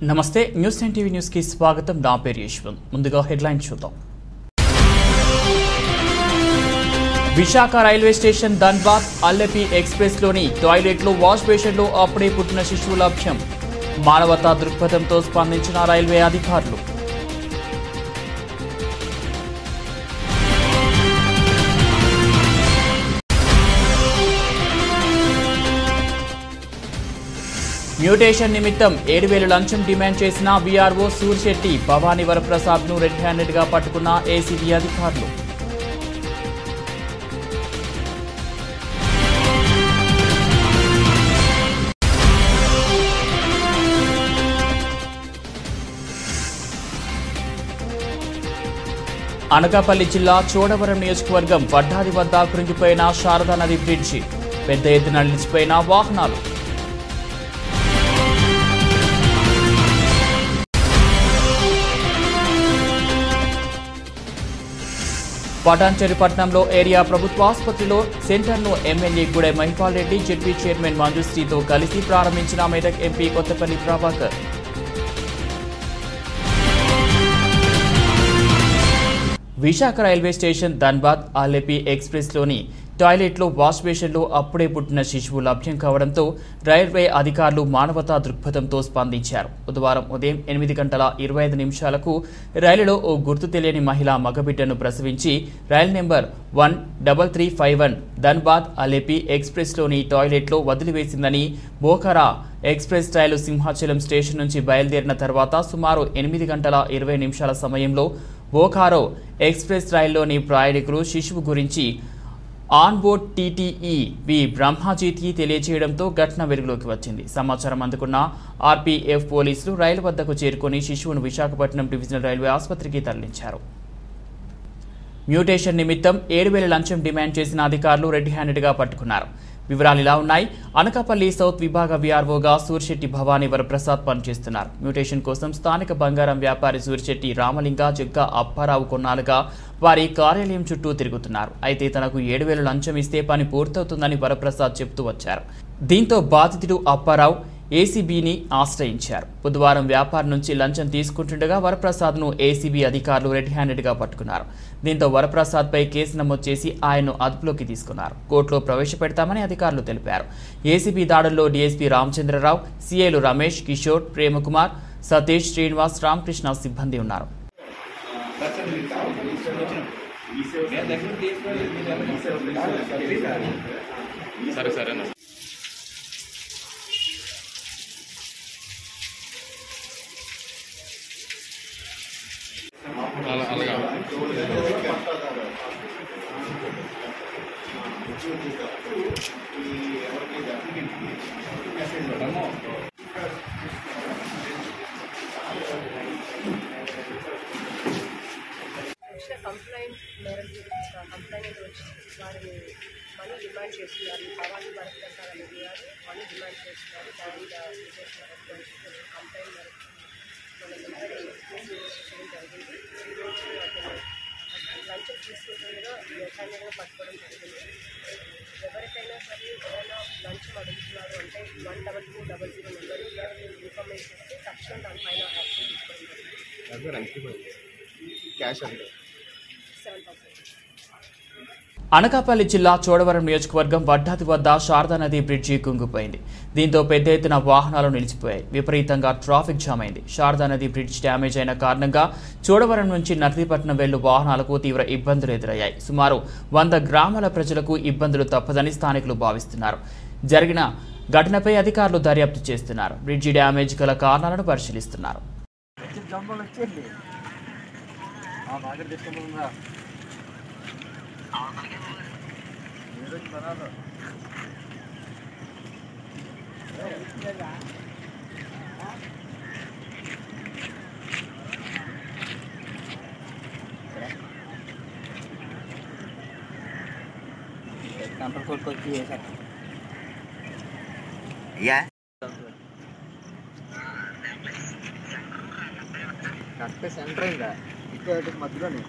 నమస్తే news ten TV news కి స్వాగతం నా పేరు యశ్వంత్ ముందుగా హెడ్లైన్ చూద్దాం Visakha railway station Dhanbad Alleppey express లోని టాయిలెట్ లో వాష్ బేషన్ లో అప్పుడే పుట్టిన శిశువు లభ్యం మానవతా దృక్పథంతో స్పందించిన రైల్వే అధికారులు మ్యూటేషన్ నిమిత్తం ఏడు వేలు లంచం డిమాండ్ చేసిన వీఆర్ఓ సూర్శెట్టి భవానీ వరప్రసాద్ ను రెడ్ హ్యాండెడ్ గా పట్టుకున్న ఏసీబీ అధికారులు అనకాపల్లి జిల్లా చోడవరం నియోజకవర్గం వడ్డాది వద్ద కృంగిపోయిన శారదా నది బ్రిడ్జి పెద్ద ఎత్తున నిలిచిపోయిన వాహనాలు పటాన్చెరుపట్నంలో ఏరియా ప్రభుత్వ ఆసుపత్రిలో సెంటర్ను MLA Gude Mahipal Reddy ZP chairman మంజుశ్రీతో కలిసి ప్రారంభించిన Medak MP Kothapalli Prabhakar Visakha railway station Dhanbad Alleppey ఎక్స్ప్రెస్లోని టాయిలెట్లో వాష్ బేషన్లో అప్పుడే పుట్టిన శిశువు లభ్యం కావడంతో రైల్వే అధికారులు మానవతా దృక్పథంతో స్పందించారు బుధవారం ఉదయం ఎనిమిది గంటల ఇరవై ఐదు నిమిషాలకు రైలులో ఓ గుర్తు తెలియని మహిళ మగబిడ్డను ప్రసవించి రైలు number one double three five one Dhanbad Alleppey ఎక్స్ప్రెస్లోని టాయిలెట్లో వదిలివేసిందని బోఖరా ఎక్స్ప్రెస్ రైలు సింహాచలం స్టేషన్ నుంచి బయలుదేరిన తర్వాత సుమారు ఎనిమిది గంటల ఇరవై నిమిషాల సమయంలో బోకారో ఎక్స్ప్రెస్ రైల్లోని ప్రయాణికులు శిశువు గురించి ఆన్ బోర్డ్ టీటీఈ వి బ్రహ్మాజీకి తెలియజేయడంతో ఘటన వెలుగులోకి వచ్చింది సమాచారం అందుకున్న ఆర్పీఎఫ్ పోలీసులు రైలు వద్దకు చేరుకొని శిశువును విశాఖపట్నం డివిజనల్ రైల్వే ఆసుపత్రికి తరలించారు మ్యూటేషన్ నిమిత్తం ఏడు వేల లంచం డిమాండ్ చేసిన అధికారులు రెడ్ హ్యాండెడ్గా పట్టుకున్నారు వివరాలు ఇలా ఉన్నాయి అనకాపల్లి సౌత్ విభాగ విఆర్ఓగా సూర్శెట్టి భవానీ వరప్రసాద్ పనిచేస్తున్నారు మ్యూటేషన్ కోసం స్థానిక బంగారం వ్యాపారి సూర్శెట్టి రామలింగ జగ్గా అప్పారావు కొన్నాళ్ళుగా వారి కార్యాలయం చుట్టూ తిరుగుతున్నారు అయితే తనకు ఏడు వేల లంచం ఇస్తే పని పూర్తవుతుందని వరప్రసాద్ చెప్తూ వచ్చారు దీంతో బాధితుడు అప్పారావు ఏసీబీని ఆశ్రయించారు బుధవారం వ్యాపారం నుంచి లంచం తీసుకుంటుండగా వరప్రసాద్ను ఏసీబీ అధికారులు రెడ్ హ్యాండెడ్గా పట్టుకున్నారు దీంతో వరప్రసాద్పై కేసు నమోదు చేసి ఆయన్ను అదుపులోకి తీసుకున్నారు కోర్టులో ప్రవేశపెడతామని అధికారులు తెలిపారు ఏసీబీ దాడుల్లో డీఎస్పీ రామచంద్రరావు సీఏలు రమేష్ కిషోర్ ప్రేమకుమార్ సతీష్ శ్రీనివాస్ రామకృష్ణ సిబ్బంది ఉన్నారు సరే సరే అలా అలాగా వచ్చిన కంప్లైంట్ మేరకు కంప్లైంట్ వచ్చి వారిని మనీ డిమాండ్ చేస్తున్నారు ఈ భవానీ వర్క్ ప్రసాద్ గారు మనీ డిమాండ్ చేస్తున్నారు దాని కంప్లైంట్ మేరకు మనం వెంటనే కేసు రిజిస్టర్ చేయడం జరిగింది ఈరోజు అతను లంచం తీసుకుంటుండగా వ్యవసాయంగా పట్టుకోవడం జరిగింది ఎవరికైనా సరే ఎవరైనా లంచం అడుగుతున్నారు అంటే one double two double zero నెంబర్కి ఇన్ఫర్మేషన్ ఇస్తే తక్షణం దానిపైన యాక్షన్ తీసుకోవడం జరిగింది క్యాష్ అంటే సెవెన్ థౌసండ్ అనకాపల్లి జిల్లా చోడవరం నియోజకవర్గం వడ్డాది వద్ద శారదా నది బ్రిడ్జి కుంగిపోయింది దీంతో పెద్ద ఎత్తున వాహనాలు నిలిచిపోయాయి విపరీతంగా ట్రాఫిక్ జామ్ అయింది శారదా నది బ్రిడ్జ్ డ్యామేజ్ అయిన కారణంగా చోడవరం నుంచి నర్సీపట్నం వెళ్లు వాహనాలకు తీవ్ర ఇబ్బందులు ఎదురయ్యాయి సుమారు వంద గ్రామాల ప్రజలకు ఇబ్బందులు తప్పదని స్థానికులు భావిస్తున్నారు జరిగిన ఘటనపై అధికారులు దర్యాప్తు చేస్తున్నారు బ్రిడ్జి డ్యామేజ్ గల కారణాలను పరిశీలిస్తున్నారు కంట్రోల్ కోర్టుకు వచ్చి చేశారు అయ్యా కరెక్ట్ సెంటర్ అయిందా ఇక్కడ మధ్యలోనే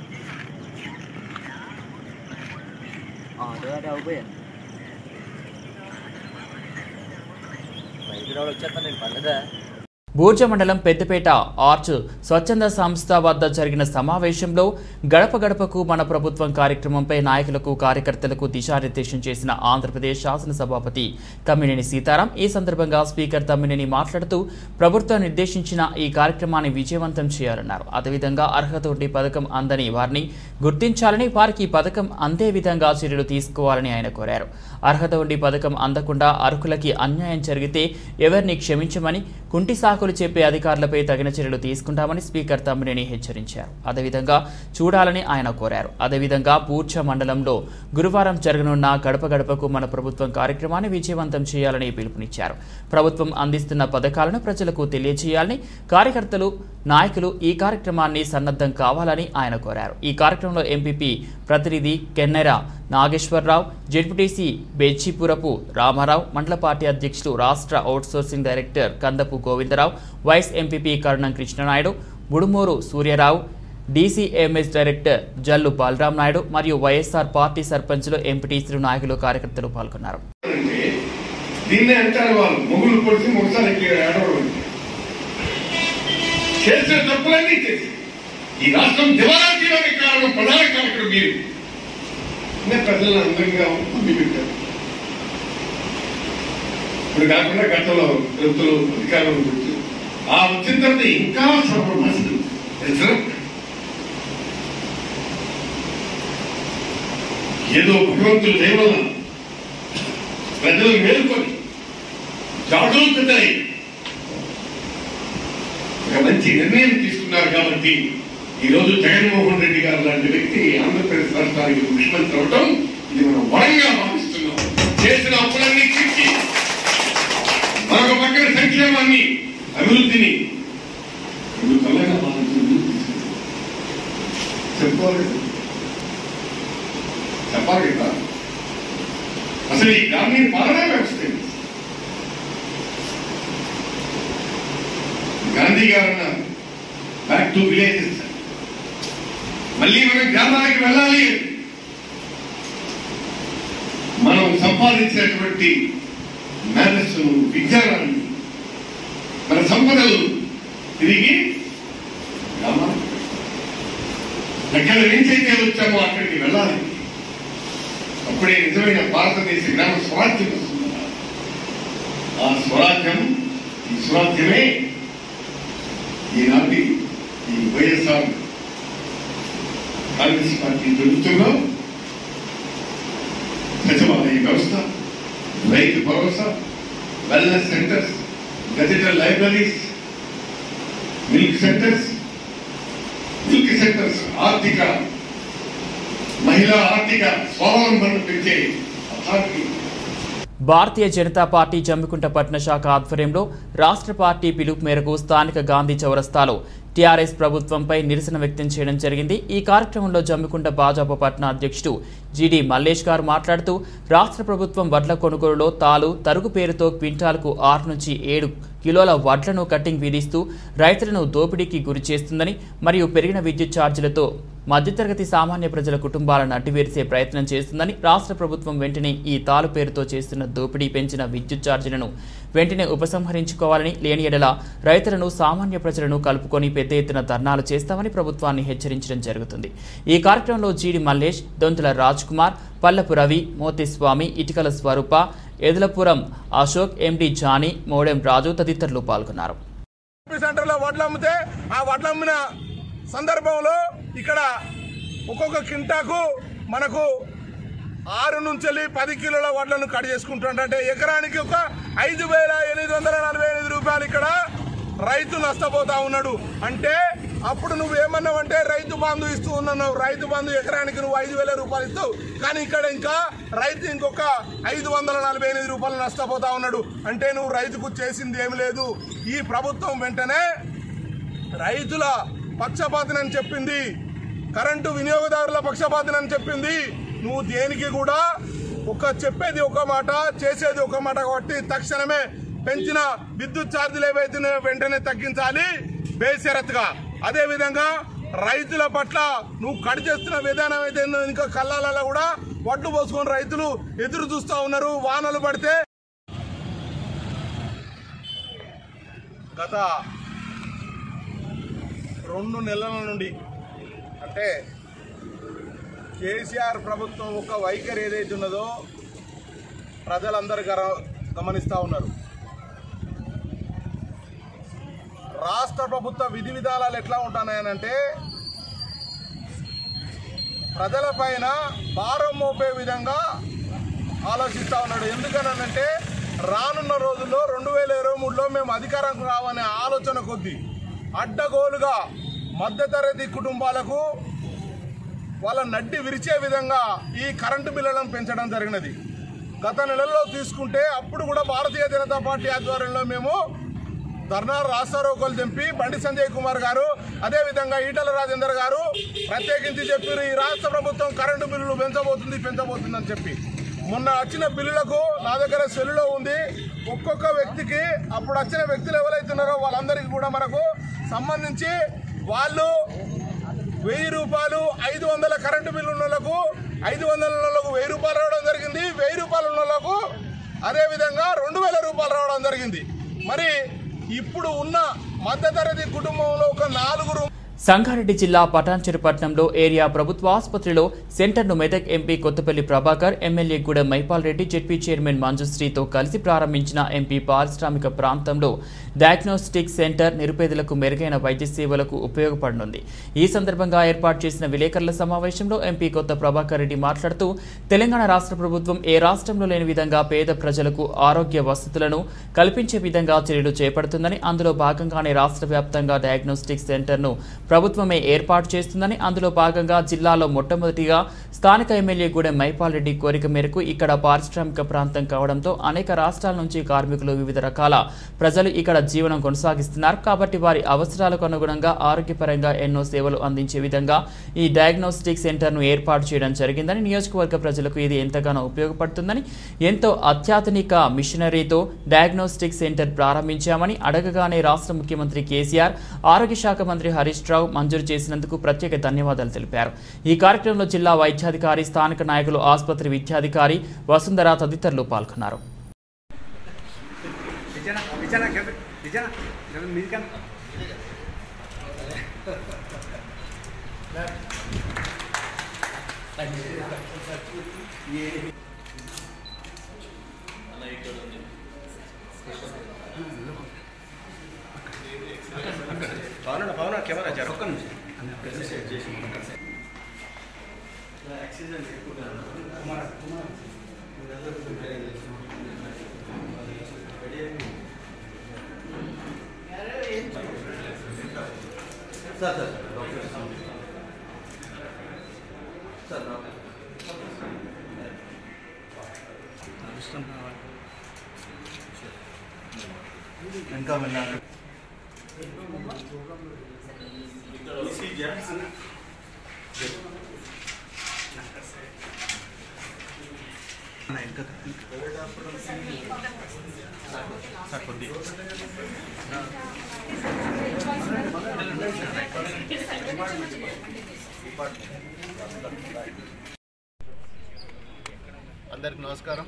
అదే అయిపోయాను బయట వచ్చేస్తాను నేను పర్లేదా బూర్జ మండలం పెద్దపేట ఆర్చ్ స్వచ్ఛంద సంస్థ వద్ద జరిగిన సమావేశంలో గడప గడపకు మన ప్రభుత్వం కార్యక్రమంపై నాయకులకు కార్యకర్తలకు దిశానిర్దేశం చేసిన ఆంధ్రప్రదేశ్ శాసనసభాపతి తమ్మినేని సీతారాం ఈ సందర్భంగా స్పీకర్ తమ్మినేని మాట్లాడుతూ ప్రభుత్వం నిర్దేశించిన ఈ కార్యక్రమాన్ని విజయవంతం చేయాలన్నారు అదేవిధంగా అర్హత ఉండి పథకం అందని వారిని గుర్తించాలని వారికి ఈ పథకం అందే విధంగా చర్యలు తీసుకోవాలని ఆయన కోరారు అర్హత ఉండి పథకం అందకుండా అర్హులకి అన్యాయం జరిగితే ఎవరిని క్షమించమని కుంటి సాకులు చెప్పే అధికారులపై తగిన చర్యలు తీసుకుంటామని స్పీకర్ తమ్మినేని హెచ్చరించారు అదేవిధంగా చూడాలని ఆయన కోరారు అదేవిధంగా పూర్చ మండలంలో గురువారం జరగనున్న గడప గడపకు మన ప్రభుత్వం కార్యక్రమాన్ని విజయవంతం చేయాలని పిలుపునిచ్చారు ప్రభుత్వం అందిస్తున్న పథకాలను ప్రజలకు తెలియజేయాలని కార్యకర్తలు నాయకులు ఈ కార్యక్రమాన్ని సన్నద్ధం కావాలని ఆయన కోరారు ఈ కార్యక్రమంలో ఎంపీపీ ప్రతినిధి కెన్నెర నాగేశ్వరరావు జెడ్పీటీసీ బెచ్చిపురపు రామారావు మండల పార్టీ అధ్యక్షులు రాష్ట్ర outsourcing director Kandapu Govindarao vice MPP Karunam Krishnanaidu Budumuru Suryarao DCMS director Jallu Balaram Naidu మరియు వైఎస్ఆర్ పార్టీ సర్పంచ్లు ఎంపీటీసీలు నాయకులు కార్యకర్తలు పాల్గొన్నారు అంటే దీన్నే అంటారు వాళ్ళు మొగులు పొడిచి మొగసాలకి ఆడవడం చేసిన తప్పులన్నీ చేసి ఈ రాష్ట్రం దివాలా తీయడానికి కారణం ప్రధాన కారకుడు మీరు ఇంకా ప్రజలను అందంగా ముందు పెట్టారు ఇప్పుడు కాకుండా గతంలో ప్రభుత్వం అధికారంలో వచ్చి ఆ వచ్చిన తర్వాత ఇంకా సర్వనాశనం తెలుసా? ఏదో భగవంతుడు దయవల్ల ప్రజలు మేల్కొని జాగరూకతై ఒక మంచి నిర్ణయం తీసుకున్నారు కాబట్టి ఈ రోజు జగన్మోహన్ రెడ్డి గారు లాంటి వ్యక్తి ఆంధ్రప్రదేశ్ రాష్ట్రానికి ముఖ్యమంత్రి అవడం ఇది మనం వరంగా భావిస్తున్నాం చేసిన అప్పులన్నీ తీర్చి మరొక పక్కన సంక్షేమాన్ని అభివృద్ధిని రెండు కళ్ళగా భావించి ముందుకు తీసుకెళ్తాం. చెప్పుకోవాలి కదా. చెప్పాలి కదా అసలు ఈ గ్రామీణ పాలనా వ్యవస్థ ఏంటి? గాంధీ గారు అన్నారు బ్యాక్ టు విలేజెస్ మళ్ళీ మనం గ్రామానికి వెళ్ళాలి మనం సంపాదించినటువంటి మేధస్సును విజ్ఞానాన్ని మన సంపదలు తిరిగి గ్రామానికి ఎక్కడ నుంచి అయితే వచ్చామో అక్కడికి వెళ్ళాలి అప్పుడే నిజమైన భారతదేశ గ్రామ స్వరాజ్యం వస్తుంది ఆ స్వరాజ్యం ఈ స్వరాజ్యమే ఈనాటి ఈ వైఎస్ఆర్ కాంగ్రెస్ పార్టీ ప్రభుత్వంలో సచివాలయ వ్యవస్థ Rythu Bharosa wellness centres digital libraries milk centres milk centres ఆర్థిక మహిళా ఆర్థిక స్వావలంబన పెంచే అథారిటీ భారతీయ జనతా పార్టీ జమ్మికుంట పట్టణ శాఖ ఆధ్వర్యంలో రాష్ట్ర పార్టీ పిలుపు మేరకు స్థానిక గాంధీ చౌరస్తాలో టీఆర్ఎస్ ప్రభుత్వంపై నిరసన వ్యక్తం చేయడం జరిగింది ఈ కార్యక్రమంలో జమ్మికుంట భాజపా పట్టణ అధ్యక్షుడు జిడి మల్లేష్ గారు మాట్లాడుతూ రాష్ట్ర ప్రభుత్వం వడ్ల కొనుగోలులో తాలు తరుగు పేరుతో క్వింటాల్కు ఆరు నుంచి ఏడు కిలోల వడ్లను కట్టింగ్ విధిస్తూ రైతులను దోపిడీకి గురి చేస్తుందని మరియు పెరిగిన విద్యుత్ ఛార్జీలతో మధ్యతరగతి సామాన్య ప్రజల కుటుంబాలను అడ్డువేర్చే ప్రయత్నం చేస్తుందని రాష్ట్ర ప్రభుత్వం వెంటనే ఈ తాలు పేరుతో చేస్తున్న దోపిడీ పెంచిన విద్యుత్ ఛార్జీలను వెంటనే ఉపసంహరించుకోవాలని లేని ఎడల రైతులను సామాన్య ప్రజలను కలుపుకొని పెద్ద ఎత్తున ధర్నాలు చేస్తామని ప్రభుత్వాన్ని హెచ్చరించడం జరుగుతుంది ఈ కార్యక్రమంలో జీడి మల్లేష్ దొంతుల రాజ్ కుమార్ పల్లపు రవి మోతిస్వామి ఇటుకల స్వరూప ఎదులపురం అశోక్ ఎండి జానీ మోడెం రాజు తదితరులు పాల్గొన్నారు సెంటర్లో వడ్లు అమ్మితే ఆ వడ్లు అమ్మిన సందర్భంలో ఇక్కడ ఒక్కొక్క కింటాకు మనకు ఆరు నుంచి వెళ్ళి పది కిలోల వడ్లను కట్ చేసుకుంటుంటే అంటే ఎకరానికి ఒక ఐదు వేల ఎనిమిది వందల నలభై ఎనిమిది రూపాయలు ఇక్కడ రైతు నష్టపోతా ఉన్నాడు అంటే అప్పుడు నువ్వు ఏమన్నావంటే రైతు బంధు ఇస్తూ ఉన్నావు రైతు బంధు ఎకరానికి నువ్వు ఐదు వేల రూపాయలు ఇస్తావు కానీ ఇక్కడ ఇంకా రైతు ఇంకొక ఐదు వందల నలభై ఎనిమిది రూపాయలు నష్టపోతా ఉన్నాడు అంటే నువ్వు రైతుకు చేసింది ఏమి లేదు ఈ ప్రభుత్వం వెంటనే రైతుల పక్షపాతినని చెప్పింది కరెంటు వినియోగదారుల పక్షపాతినని చెప్పింది నువ్వు దేనికి కూడా ఒక చెప్పేది ఒక మాట చేసేది ఒక మాట కాబట్టి తక్షణమే పెంచిన విద్యుత్ ఛార్జీలు ఏవైతే ఉన్నాయో వెంటనే తగ్గించాలి బేషరత్గా అదే విధంగా రైతుల పట్ల నువ్వు కట్ చేస్తున్న విధానం అయితే ఉందో ఇంకా కళ్ళాలలో కూడా వడ్లు పోసుకొని రైతులు ఎదురు చూస్తూ ఉన్నారు వానలు పడితే గత రెండు నెలల నుండి అంటే కేసీఆర్ ప్రభుత్వం ఒక వైఖరి ఏదైతే ఉన్నదో ప్రజలందరూ గర- గమనిస్తూ ఉన్నారు రాష్ట్ర ప్రభుత్వ విధి విధానాలు ఎట్లా ఉంటున్నాయనంటే ప్రజలపైన భారం మోపే విధంగా ఆలోచిస్తూ ఉన్నాడు ఎందుకనంటే రానున్న రోజుల్లో రెండు వేల ఇరవై మూడులో మేము అధికారంకు రావనే ఆలోచన కొద్దీ అడ్డగోలుగా మధ్యతరగతి కుటుంబాలకు వాళ్ళ నడ్డి విరిచే విధంగా ఈ కరెంటు బిల్లులను పెంచడం జరిగినది గత నెలలో తీసుకుంటే అప్పుడు కూడా భారతీయ జనతా పార్టీ ఆధ్వర్యంలో మేము ధర్నా రాస్తారోకోలు తెంపి బండి సంజయ్ కుమార్ గారు అదేవిధంగా ఈటల రాజేందర్ గారు ప్రత్యేకించి చెప్పారు ఈ రాష్ట్ర ప్రభుత్వం కరెంటు బిల్లులు పెంచబోతుంది పెంచబోతుంది అని చెప్పి మొన్న వచ్చిన బిల్లులకు నా దగ్గర సెల్లులో ఉంది ఒక్కొక్క వ్యక్తికి అప్పుడు వచ్చిన వ్యక్తులు ఎవరైతున్నారో వాళ్ళందరికీ కూడా మనకు సంబంధించి వాళ్ళు వెయ్యి రూపాయలు ఐదు వందల కరెంటు బిల్లు ఉన్న వాళ్ళకు ఐదు వందల ఉన్న వాళ్ళకు వెయ్యి రూపాయలు రావడం జరిగింది వెయ్యి రూపాయలు ఉన్న వాళ్ళకు అదేవిధంగా రెండు వేల రూపాయలు రావడం జరిగింది మరి ఇప్పుడు ఉన్న మధ్యతరగతి కుటుంబంలో ఒక నాలుగురు సంగారెడ్డి జిల్లా పటాన్చెరుపట్నంలో ఏరియా ప్రభుత్వ ఆసుపత్రిలో సెంటర్ను Medak MP Kothapalli Prabhakar MLA Gudem Maipal Reddy ZP chairman మంజుశ్రీతో కలిసి ప్రారంభించిన ఎంపీ పారిశ్రామిక ప్రాంతంలో డయాగ్నోస్టిక్ సెంటర్ నిరుపేదలకు మెరుగైన వైద్య సేవలకు ఉపయోగపడనుంది ఈ సందర్భంగా ఏర్పాటు చేసిన విలేకరుల సమావేశంలో ఎంపీ కొత్త ప్రభాకర్ రెడ్డి మాట్లాడుతూ తెలంగాణ రాష్ట్ర ప్రభుత్వం ఏ రాష్ట్రంలో లేని విధంగా పేద ప్రజలకు ఆరోగ్య వసతులను కల్పించే విధంగా చర్యలు చేపడుతుందని అందులో భాగంగానే రాష్ట్ర వ్యాప్తంగా డయాగ్నోస్టిక్ సెంటర్ను ప్రభుత్వమే ఏర్పాటు చేస్తుందని అందులో భాగంగా జిల్లాలో మొట్టమొదటిగా స్థానిక ఎమ్మెల్యే గూడెం మైపాల్ రెడ్డి కోరిక మేరకు ఇక్కడ పారిశ్రామిక ప్రాంతం కావడంతో అనేక రాష్ట్రాల నుంచి కార్మికులు వివిధ రకాల ప్రజలు ఇక్కడ జీవనం కొనసాగిస్తున్నారు కాబట్టి వారి అవసరాలకు అనుగుణంగా ఆరోగ్యపరంగా ఎన్నో సేవలు అందించే విధంగా ఈ డయాగ్నోస్టిక్ సెంటర్ను ఏర్పాటు చేయడం జరిగిందని నియోజకవర్గ ప్రజలకు ఇది ఎంతగానో ఉపయోగపడుతుందని ఎంతో అత్యాధునిక మిషనరీతో డయాగ్నోస్టిక్ సెంటర్ ప్రారంభించామని అడగగానే రాష్ట్ర ముఖ్యమంత్రి కేసీఆర్ ఆరోగ్య శాఖ మంత్రి హరీష్ రావు మంజూరు చేసినందుకు ప్రత్యేక ధన్యవాదాలు తెలిపారు ఈ కార్యక్రమంలో జిల్లా వైద్యాధికారి స్థానిక నాయకులు ఆసుపత్రి విద్యాధికారి వసుంధర తదితరులు పాల్గొన్నారు అందరికి నమస్కారం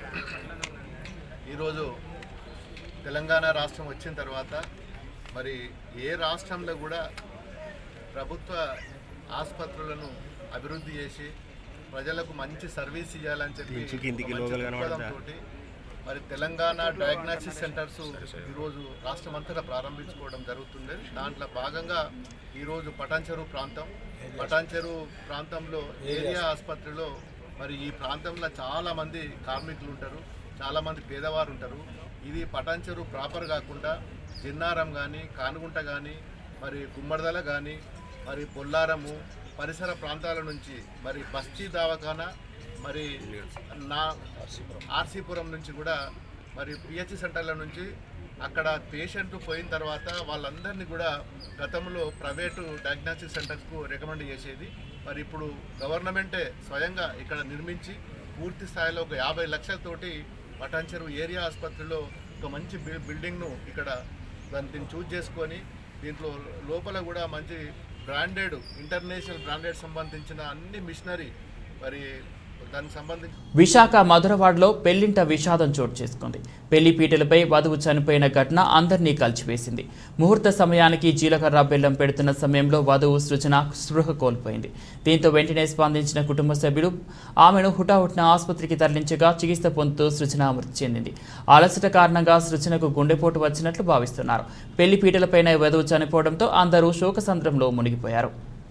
ఈరోజు తెలంగాణ రాష్ట్రం వచ్చిన తర్వాత మరి ఏ రాష్ట్రంలో కూడా ప్రభుత్వ ఆసుపత్రులను అభివృద్ధి చేసి ప్రజలకు మంచి సర్వీస్ ఇవ్వాలని చెప్పి ఒక మంచి దృక్పథంతోటి మరి తెలంగాణ డయాగ్నోసిస్ సెంటర్స్ ఈరోజు రాష్ట్రమంతటా ప్రారంభించుకోవడం జరుగుతుంది దాంట్లో భాగంగా ఈరోజు పటాన్చెరు ప్రాంతం పటాన్చెరు ప్రాంతంలో ఏరియా ఆసుపత్రిలో మరి ఈ ప్రాంతంలో చాలా మంది కార్మికులు ఉంటారు చాలా మంది పేదవారు ఉంటారు ఇది పటాన్చెరు ప్రాపర్ కాకుండా జిన్నారం కానీ కానుగుంట కానీ మరి గుమ్మడిదల కానీ మరి పొల్లారము పరిసర ప్రాంతాల నుంచి మరి బస్తీ దవాఖానా మరి నా ఆర్సీపురం నుంచి కూడా మరి పిహెచ్ సెంటర్ల నుంచి అక్కడ పేషెంట్ పోయిన తర్వాత వాళ్ళందరినీ కూడా గతంలో ప్రైవేటు డయాగ్నోస్టిక్ సెంటర్స్కు రికమెండ్ చేసేది మరి ఇప్పుడు గవర్నమెంటే స్వయంగా ఇక్కడ నిర్మించి పూర్తి స్థాయిలో ఒక యాభై లక్షలతోటి పటాన్చెరు ఏరియా ఆసుపత్రిలో ఒక మంచి బిల్ బిల్డింగ్ను ఇక్కడ దాన్ని దీన్ని చూజ్ చేసుకొని దీంట్లో లోపల కూడా మంచి బ్రాండెడ్ ఇంటర్నేషనల్ బ్రాండెడ్ సంబంధించిన అన్ని మిషనరీ మరి దానికి సంబంధించి విశాఖ మధురవాడలో పెళ్లింట విషాదం చోటు చేసుకుంది పెళ్లి పీటలపై వధువు చనిపోయిన ఘటన అందరినీ కలిచివేసింది ముహూర్త సమయానికి జీలకర్ర బెల్లం పెడుతున్న సమయంలో వధువు సృజన స్పృహ కోల్పోయింది దీంతో వెంటనే స్పందించిన కుటుంబ సభ్యులు ఆమెను హుటాహుటిన ఆసుపత్రికి తరలించగా చికిత్స పొందుతూ సృజన మృతి చెందింది అలసట కారణంగా సృజనకు గుండెపోటు వచ్చినట్లు భావిస్తున్నారు పెళ్లి పీటలపైన వధువు చనిపోవడంతో అందరూ శోకసంద్రంలో మునిగిపోయారు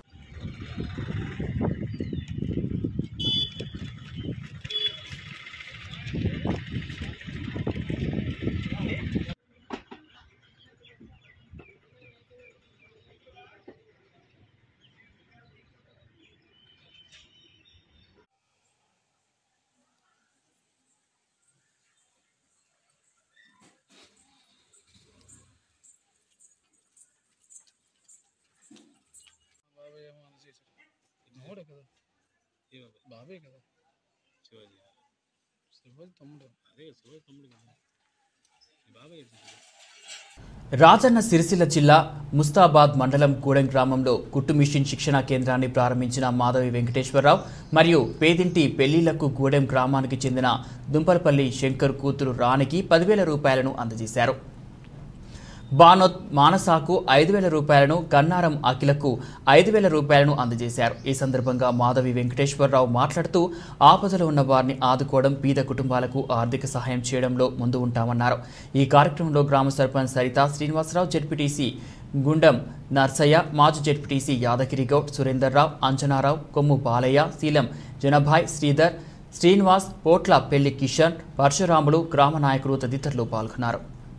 బాబే కదా శివాజీ శివాజీ తమ్ముడు అదే శివాజీ తమ్ముడు కదా బాబే రాజన్న సిరిసిల్ల జిల్లా ముస్తాబాద్ మండలం గూడెం గ్రామంలో కుట్టు మిషన్ శిక్షణా కేంద్రాన్ని ప్రారంభించిన మాధవి వెంకటేశ్వరరావు మరియు పేదింటి పెళ్లిళ్లకు గూడెం గ్రామానికి చెందిన దుంపలపల్లి శంకర్ కూతురు రాణికి పదివేల రూపాయలను అందజేశారు బానోత్ మానసాకు ఐదు వేల రూపాయలను గన్నారం అఖిలకు ఐదు వేల రూపాయలను అందజేశారు ఈ సందర్భంగా మాధవి వెంకటేశ్వరరావు మాట్లాడుతూ ఆపదలో ఉన్న వారిని ఆదుకోవడం బీద కుటుంబాలకు ఆర్థిక సహాయం చేయడంలో ముందు ఉంటామన్నారు ఈ కార్యక్రమంలో గ్రామ సర్పంచ్ సరిత శ్రీనివాసరావు జెడ్పీటీసీ గుండం నర్సయ్య మాజీ జెడ్పీటీసీ యాదగిరి గౌడ్ సురేందర్రావు అంజనారావు కొమ్ము బాలయ్య శీలం జనభాయ్ శ్రీధర్ శ్రీనివాస్ పోట్ల పెళ్లి కిషన్ పరశురాములు గ్రామ నాయకులు తదితరులు పాల్గొన్నారు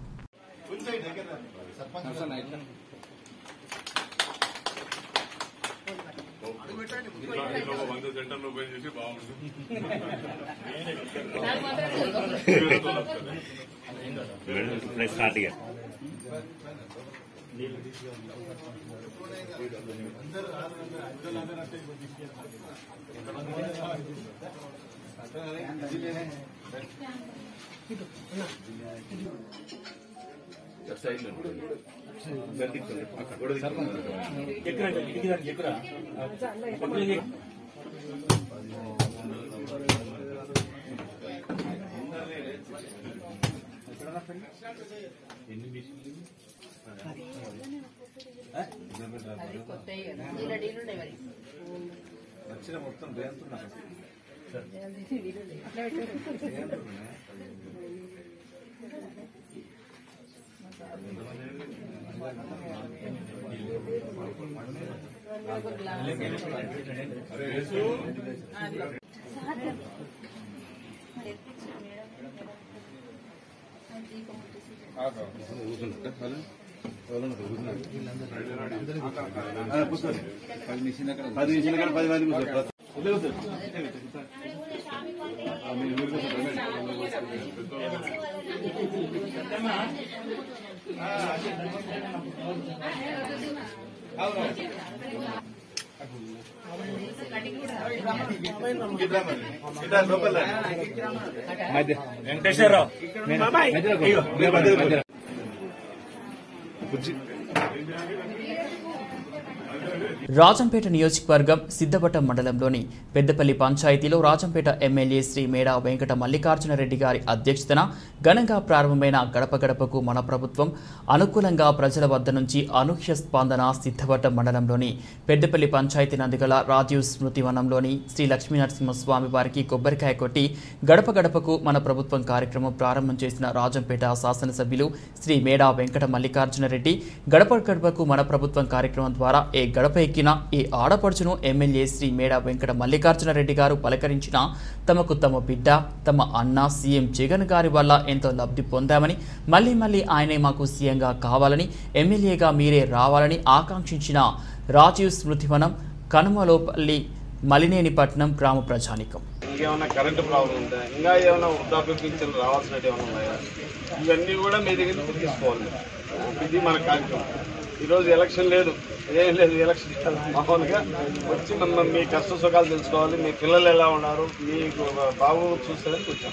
రాజంపేట నియోజకవర్గం సిద్ధపట్ట మండలంలోని పెద్దపల్లి పంచాయతీలో రాజంపేట ఎమ్మెల్యే శ్రీ మేడా వెంకట మల్లికార్జున రెడ్డి గారి అధ్యక్షతన ఘనంగా ప్రారంభమైన గడప గడపకు మన ప్రభుత్వం అనుకూలంగా ప్రజల వద్ద నుంచి అనూహ్య స్పందన సిద్ధపట్ట మండలంలోని పెద్దపల్లి పంచాయతీ నందుగల రాజీవ్ స్మృతి వనంలోని శ్రీ లక్ష్మీ నరసింహస్వామి వారికి కొబ్బరికాయ కొట్టి గడప గడపకు మన ప్రభుత్వం కార్యక్రమం ప్రారంభం చేసిన రాజంపేట శాసనసభ్యులు శ్రీ మేడా వెంకట మల్లికార్జున రెడ్డి గడప గడపకు మన ప్రభుత్వం కార్యక్రమం ద్వారా ఏ గడప ఎక్కిన ఈ ఆడపడుచును ఎమ్మెల్యే శ్రీ మేడా వెంకట మల్లికార్జున రెడ్డి గారు పలకరించిన తమకు తమ బిడ్డ తమ అన్న సీఎం జగన్ గారి వల్ల ఎంతో లబ్ధి పొందామని మళ్ళీ మళ్ళీ ఆయనే మాకు సీఎంగా కావాలని ఎమ్మెల్యేగా మీరే రావాలని ఆకాంక్షించిన రాజీవ్ స్మృతివనం కనుమలోపల్లి మలినేనిపట్నం గ్రామ ప్రజానికం ఇంకేమైనా కరెంటు ప్రాబ్లం ఉందా ఇంకా ఏమైనా వృద్ధాప్య పింఛన్లు రావాల్సినవి ఏమైనా ఉన్నాయా ఇవన్నీ కూడా మీ దగ్గర నుంచి తీసుకోవాలి ఇది మన కార్యక్రమం ఈరోజు ఎలక్షన్ లేదు ఏం లేదు ఎలక్షన్ కాదు. మామూలుగా వచ్చి మన మీ కష్ట సుఖాలు తెలుసుకోవాలి మీ పిల్లలు ఎలా ఉన్నారు మీకు బాబు చూస్తారని వచ్చాం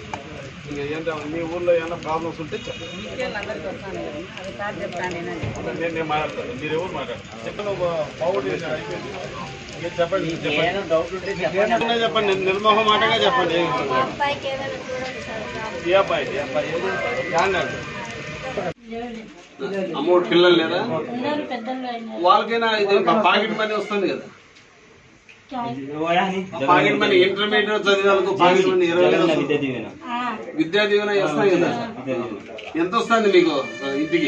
ఇంకా ఏంటో మీ ఊర్లో ఏమైనా ప్రాబ్లమ్స్ ఉంటే చెప్పండి నేను నేను మాట్లాడతాను మీరు ఎవరు మాట్లాడతారు చెప్పండి బాగుంది అయిపోయింది మీరు చెప్పండి మీరు చెప్పండి ఏమన్నా చెప్పండి నిర్మోహ మాటగా చెప్పండి ఏం ఇబ్బంది లేదు. అబ్బాయికి ఏదైనా చూడండి సార్ ఏ అబ్బాయి ఏ అబ్బాయి ఏమన్నాడు? అమ్మోడు పిల్లలు లేదా అందరూ పెద్దలు అయినారు వాళ్ళకైనా ఇది పాకెట్ మనీ వస్తుంది కదా పాకెట్ మనీ ఇంటర్మీడియట్ చదివే వాళ్ళకు పాకెట్ మనీ ఇరవై వేలు వస్తుంది. విద్యా దీవెన వస్తాయి కదా ఎంత వస్తుంది మీకు ఇంటికి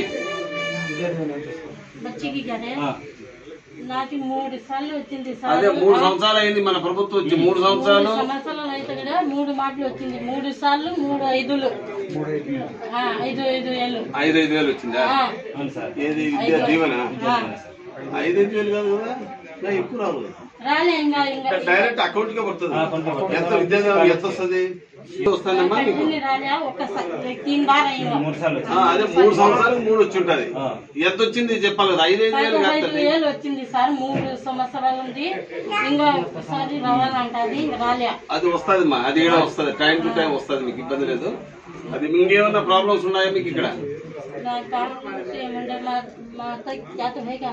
బచ్చికి కదే నాకు మూడు సార్లు వచ్చింది సార్ అదే మూడు సంవత్సరాలు అయింది మన ప్రభుత్వం వచ్చి మూడు సంవత్సరాలు మూడు సంవత్సరాలు అయితే కూడా మూడు మాటలు వచ్చింది మూడు సార్లు మూడు ఐదులు ఆ, ఐదు ఐదు ఏళ్ళు ఐదు ఐదు వేలు వచ్చిందా ఆ, ఏది విద్యా దీవెన ఆ. ఐదు ఐదు వేలు కాదు కదా ఇంకా ఎక్కువ రావు కదా. రాలే ఇంకా ఇంకా డైరెక్ట్ అకౌంట్ కే పడుతుంది ఎంత విద్యా దీవెన ఎంత వస్తుంది ఎంత వస్తుందమ్మా మీకు పద్దెనిమిది రాలే ఒక్కసారి తీన్ బార్ అయింది ఆ, అదే మూడు సంవత్సరాలు మూడు వచ్చి ఉంటది ఎంత వచ్చింది చెప్పాలి కదా ఐదు ఐదు వేలు పదహైదు కాదు వేలు వచ్చింది సార్ మూడు సంవత్సరాలు ఉంది ఇంకా ఒకసారి రావాలంటది రాలే అది వస్తుంది మా అది కూడా వస్తుంది టైం టు టైం వస్తుంది మీకు ఇబ్బంది లేదు అది ఇంకేమన్నా ప్రాబ్లమ్స్ ఉన్నాయా మీకు ఇక్కడ నా కారణం ఏమంటే మా మా అత్త జాత హేగా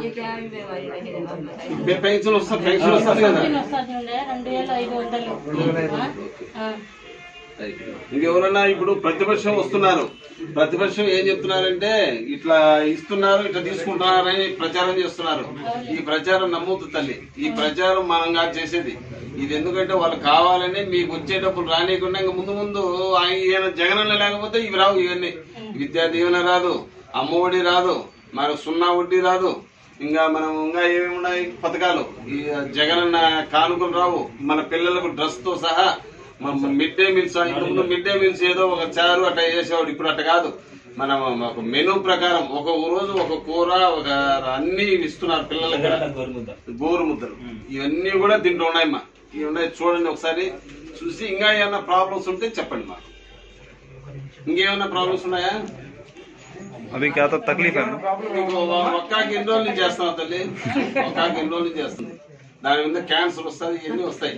పెన్షన్ వస్తుంది పెన్షన్ వస్తుంది కదా వస్తుంది ఉండే రెండు వేలు ఐదు వందలు ఆ, ఆ. ఇంకెవరన్నా ఇప్పుడు ప్రతిపక్షం వస్తున్నారు ప్రతిపక్షం ఏం చెప్తున్నారంటే ఇట్లా ఇస్తున్నారు ఇట్లా తీసుకుంటున్నారని ప్రచారం చేస్తున్నారు ఈ ప్రచారం నమ్మొద్దు తల్లి ఈ ప్రచారం మనం కాదు చేసేది ఇది ఎందుకంటే వాళ్ళు కావాలని మీకు వచ్చే డబ్బులు రానియకుండా ఇంకా ముందు ముందు ఆయన ఈయన జగనన్న లేకపోతే ఇవి రావు ఇవన్నీ విద్యా దీవెన రాదు అమ్మఒడి రాదు మరి సున్నా వడ్డీ రాదు ఇంకా మనం ఇంకా ఏమేమి ఉన్నాయి పథకాలు ఈ జగనన్న కానుకలు రావు మన పిల్లలకు డ్రెస్ తో సహా మిడ్ డే మీల్స్ ఇంతకుముందు మిడ్ డే మీల్స్ ఏదో ఒక చారు అట్లా చేసేవాడు ఇప్పుడు అట్లా కాదు మనం ఒక మెనూ ప్రకారం ఒక రోజు ఒక కూర ఒక అన్ని ఇస్తున్నారు పిల్లలకి గోరు ముద్దలు ఇవన్నీ కూడా దీంట్లో ఉన్నాయమ్మా ఇవి ఉన్నాయి చూడండి ఒకసారి చూసి ఇంకా ఏమైనా ప్రాబ్లమ్స్ ఉంటే చెప్పండి మాకు ఇంకేమైనా ప్రాబ్లమ్స్ ఉన్నాయా अभी क्या तो तकलीफ है మీకు ఒక్కాకి ఎన్ని రోజులు నుంచి చేస్తాం తల్లి ఒక్కాకి ఎన్ని రోజులు నుంచి చేస్తుంది దాని మీద క్యాన్సర్ వస్తుంది ఇవన్నీ వస్తాయి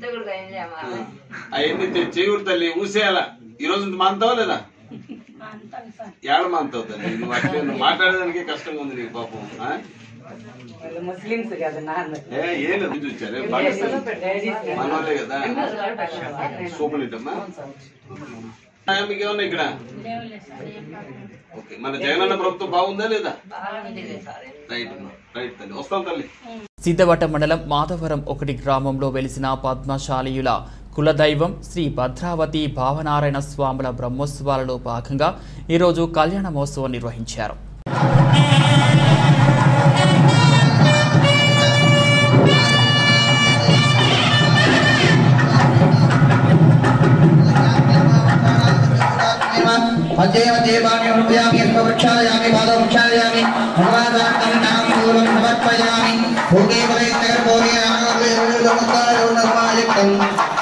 అవన్నీ తె- చేయకూడదు తల్లి ఊసేయాల ఈ రోజు ఇంత మాంతావా లేదా ఏడ మాంతావు తల్లి నువ్వు అట్లే నువ్వు మాట్లాడడానికి కష్టంగా ఉంది నీకు పాపం ఆ? ముస్లిమ్స్ కదా నాన్న ఏ ఏం లేదు చూచారు పాకిస్తాన్ మనోళ్ళే కదా సూపర్ హిట్ అమ్మా ఆ, మీకు ఏమన్నా ఇక్కడ లేవులే సార్ ఏం కాదు. ఓకే మన జగనన్న ప్రభుత్వం బాగుందా లేదా రైట్ అమ్మా రైట్ తల్లి వస్తాం తల్లి సిద్ధవట మండలం మాధవరం ఒకటి గ్రామంలో వెలిసిన పద్మశాలీయుల కులదైవం శ్రీ భద్రావతి భావనారాయణ స్వాముల బ్రహ్మోత్సవాలలో భాగంగా ఈరోజు కళ్యాణ మహోత్సవం నిర్వహించారు मध्ये मध्ये पाणि अर्पयामि अश्ववृक्षालयामि पादवृक्षालयामि भगवान् नाम पूर्वं समर्पयामि भोगे बले जगर्भोगे आगर्भोगे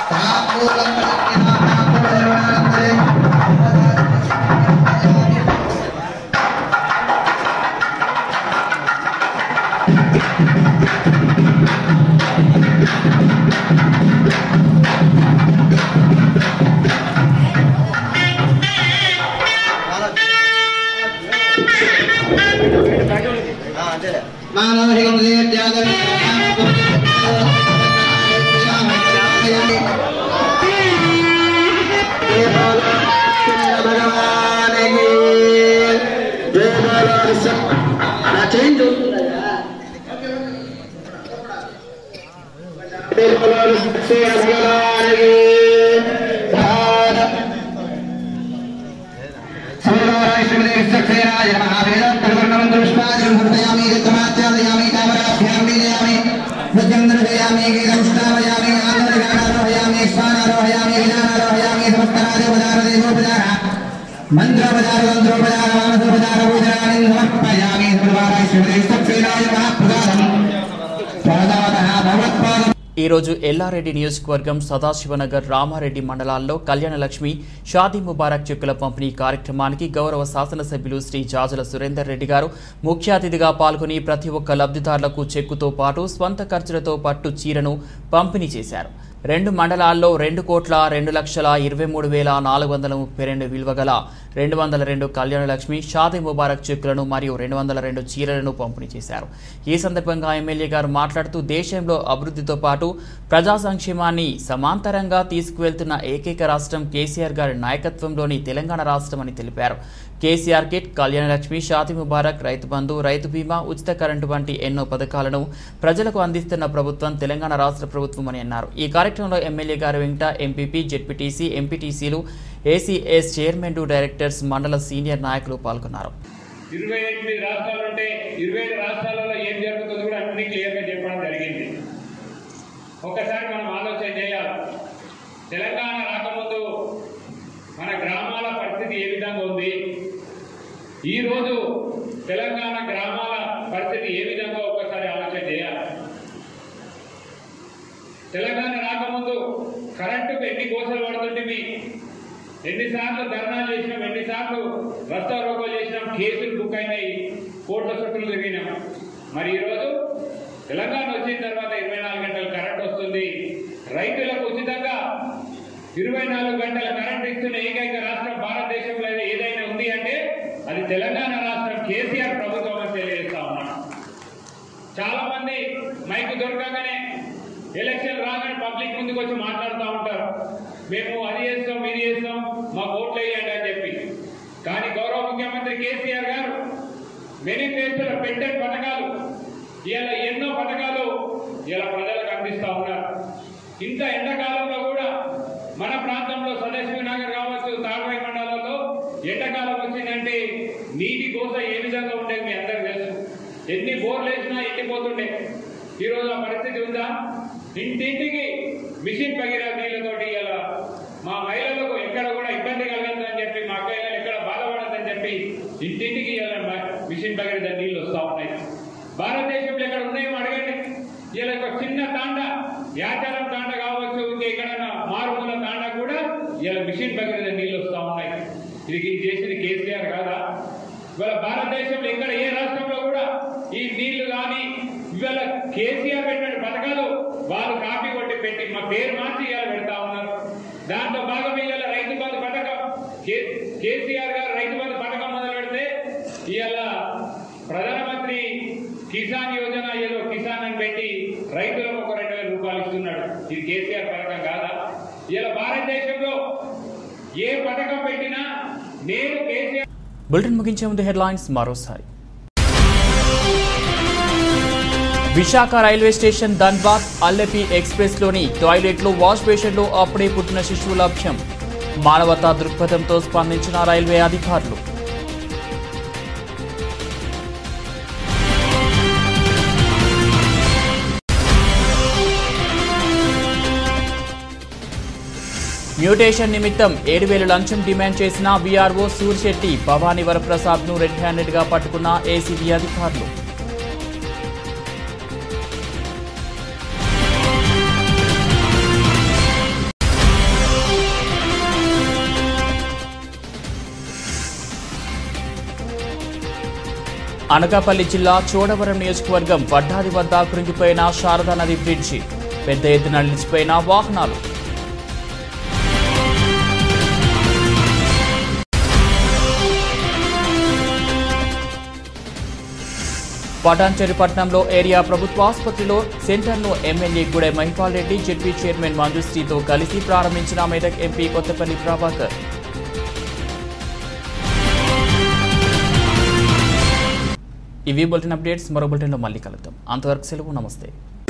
మానవహికం చేంజ్ సమరాయ శ్రీమతి సక్షేరాయ మహావేదం పరివర్ణం దృష్టాజం గుర్తయామి గతమాచారయామి కామరాభ్యాం వీజయామి నృత్యం దర్శయామి గీతముష్టావయామి ఆనందగానారోహయామి స్వానారోహయామి విజానారోహయామి సమస్తరాజోపచారదేవోపచార మంత్రోపచార తంత్రోపచార మానసోపచార పూజనాన్ని సమర్పయామి సమరాయ శ్రీమతి సక్షేరాయ మహాప్రసాదం స్వాదావతః భగవత్పాదం ఈరోజు ఎల్లారెడ్డి నియోజకవర్గం సదాశివనగర్ రామారెడ్డి మండలాల్లో కళ్యాణలక్ష్మి షాదీ ముబారక్ చెక్కుల పంపిణీ కార్యక్రమానికి గౌరవ శాసనసభ్యులు శ్రీ జాజుల సురేందర్ రెడ్డి గారు ముఖ్య అతిథిగా పాల్గొని ప్రతి ఒక్క లబ్ధిదారులకు చెక్కుతో పాటు స్వంత ఖర్చులతో పట్టు చీరను పంపిణీ చేశారు రెండు మండలాల్లో రెండు కోట్ల రెండు లక్షల ఇరవై మూడు వేల నాలుగు వందల ముప్పై రెండు విలువ గల రెండు వందల రెండు కళ్యాణ లక్ష్మి షాదీ ముబారక్ చెక్కులను మరియు రెండు వందల రెండు చీరలను పంపిణీ చేశారు ఈ సందర్భంగా ఎమ్మెల్యే గారు మాట్లాడుతూ దేశంలో అభివృద్ధితో పాటు ప్రజా సంక్షేమాన్ని సమాంతరంగా తీసుకువెళ్తున్న ఏకైక రాష్ట్రం కేసీఆర్ గారి నాయకత్వంలోని తెలంగాణ రాష్ట్రం అని తెలిపారు కేసీఆర్ కిట్ కళ్యాణ లక్ష్మి షాది ముబారక్ రైతు బంధు రైతు బీమా ఉచిత కరెంటు వంటి ఎన్నో పథకాలను ప్రజలకు అందిస్తున్న ప్రభుత్వం తెలంగాణ రాష్ట్ర ప్రభుత్వం అని అన్నారు ఈ కార్యక్రమంలో ఎమ్మెల్యే గారు వెంట ఎంపీపీ జెడ్పీటీసీ ఎంపీటీసీలు ఏసీఎస్ చైర్మన్ డైరెక్టర్స్ మండల సీనియర్ నాయకులు పాల్గొన్నారు ఇరవై ఎనిమిది రాష్ట్రాలు ఉంటే ఇరవై ఏడు రాష్ట్రాలలో ఏం జరుగుతుందో కూడా అన్ని క్లియర్గా చెప్పడం జరిగింది ఒక్కసారి మనం ఆలోచన చేయాలి తెలంగాణ రాకముందు మన గ్రామాల పరిస్థితి ఏ విధంగా ఉంది ఈరోజు తెలంగాణ గ్రామాల పరిస్థితి ఏ విధంగా ఒక్కసారి ఆలోచన చేయాలి తెలంగాణ రాకముందు కరెంటుకు ఎన్ని కోసలు పడుతుంటే ఎన్నిసార్లు ధర్నాలు చేసినాం ఎన్నిసార్లు రస్తా రోగోలు చేసినాం కేసులు బుక్ అయినాయి కోట్ల చుట్టూ తిరిగినాం మరి ఈరోజు తెలంగాణ వచ్చిన తర్వాత ఇరవై నాలుగు గంటల కరెంట్ వస్తుంది రైతులకు ఉచితంగా ఇరవై నాలుగు గంటల కరెంట్ ఇస్తున్న ఏకైక రాష్ట్రం భారతదేశంలో ఏదైనా ఉంది అంటే అది తెలంగాణ రాష్ట్రం కేసీఆర్ ప్రభుత్వం అని తెలియజేస్తా ఉన్నాం చాలా మంది మైకు దొరకగానే ఎలక్షన్ రాగానే పబ్లిక్ ముందుకు వచ్చి మాట్లాడుతూ ఉంటారు మేము అది చేస్తాం ఇది చేస్తాం మా ఓట్లు వేయండి అని చెప్పి కానీ గౌరవ ముఖ్యమంత్రి కేసీఆర్ గారు మేనిఫెస్టోలో పెట్టే పథకాలు ఇలా ఎన్నో పథకాలు ఇలా ప్రజలకు అందిస్తా ఉన్నారు ఇంత ఎండాకాలంలో కూడా మన ప్రాంతంలో సదాశివ నగర్ కావచ్చు తాడవాయి మండలంలో ఎండాకాలం వచ్చిందంటే నీటి కోస ఏ విధంగా ఉండేది మీ అందరికి తెలుసు ఎన్ని బోర్లు వేసినా ఎండిపోతుండే ఈరోజు ఆ పరిస్థితి ఉందా ఇంటింటికి మిషన్ పగిర నీళ్ళతోటి ఇలా మా మహిళలకు ఎక్కడ కూడా ఇబ్బంది కలగద్దని చెప్పి మా అక్కయ్యలు ఎక్కడ బాధపడద్దని చెప్పి ఇంటింటికి ఇలా మ- మిషన్ పగిరిద నీళ్ళు వస్తూ ఉన్నాయి భారతదేశంలో ఎక్కడ ఉన్నాయేమో అడగండి ఇలా ఒక చిన్న తాండ యాచారం తాండ కావచ్చు ఇంకా ఎక్కడైనా మారుమూల తాండ కూడా ఇలా మిషన్ పగిరిద నీళ్ళు వస్తూ ఉన్నాయి ఇది ఇది చేసింది కేసీఆర్ కాదా ఇవాళ భారతదేశంలో ఎక్కడ ఏ రాష్ట్రంలో కూడా ఈ నీళ్లు కానీ ఇవాళ కేసీఆర్ పెట్టిన పథకాలు వాళ్ళు కాపీ కొట్టి పెట్టి మా పేరు మార్చి ఇవాళ పెడతా ఉన్నారు దాంతో భాగం ఇవాళ రైతు బంధు పథకం కే- కేసీఆర్ గారు రైతు బంధు పథకం మొదలు పెడితే ఇవాళ ప్రధానమంత్రి కిసాన్ యోజన ఏదో కిసాన్ అని పెట్టి రైతులకు ఒక రెండు వేల రూపాయలు ఇస్తున్నాడు ఇది కేసీఆర్ పథకం కాదా ఇలా భారతదేశంలో ఏ పథకం పెట్టినా నేను కేసీఆర్ బులెటిన్ ముగించే ముందు హెడ్లైన్స్ మరోసారి విశాఖ రైల్వే స్టేషన్ ధన్బాద్ అల్లెపి ఎక్స్ప్రెస్లోని టాయిలెట్లో వాష్ బేషన్లో అప్పుడే పుట్టిన శిశువు లభ్యం మానవతా దృక్పథంతో స్పందించిన రైల్వే అధికారులు మ్యూటేషన్ నిమిత్తం ఏడు వేల లంచం డిమాండ్ చేసిన వీఆర్ఓ సూర్శెట్టి భవానీ వరప్రసాద్ ను రెడ్ హ్యాండెడ్ గా పట్టుకున్న ఏసీబీ అధికారులు అనకాపల్లి జిల్లా చోడవరం నియోజకవర్గం వడ్డాది వద్ద కృంగిపోయిన శారదా నది బ్రిడ్జి పెద్ద ఎత్తున నిలిచిపోయిన వాహనాలు పటాన్చెరుపట్నంలో ఏరియా ప్రభుత్వ ఆసుపత్రిలో సెంటర్ను MLA Gude Mahipal Reddy ZP chairman మంజుశ్రీతో కలిసి ప్రారంభించిన మెదక్ ఎంపీ కొత్తపల్లి ప్రభాకర్ ఇవి బులెటిన్ అప్డేట్స్ మరో బులెటిన్లో మళ్ళీ కలుద్దాం అంతవరకు సెలవు నమస్తే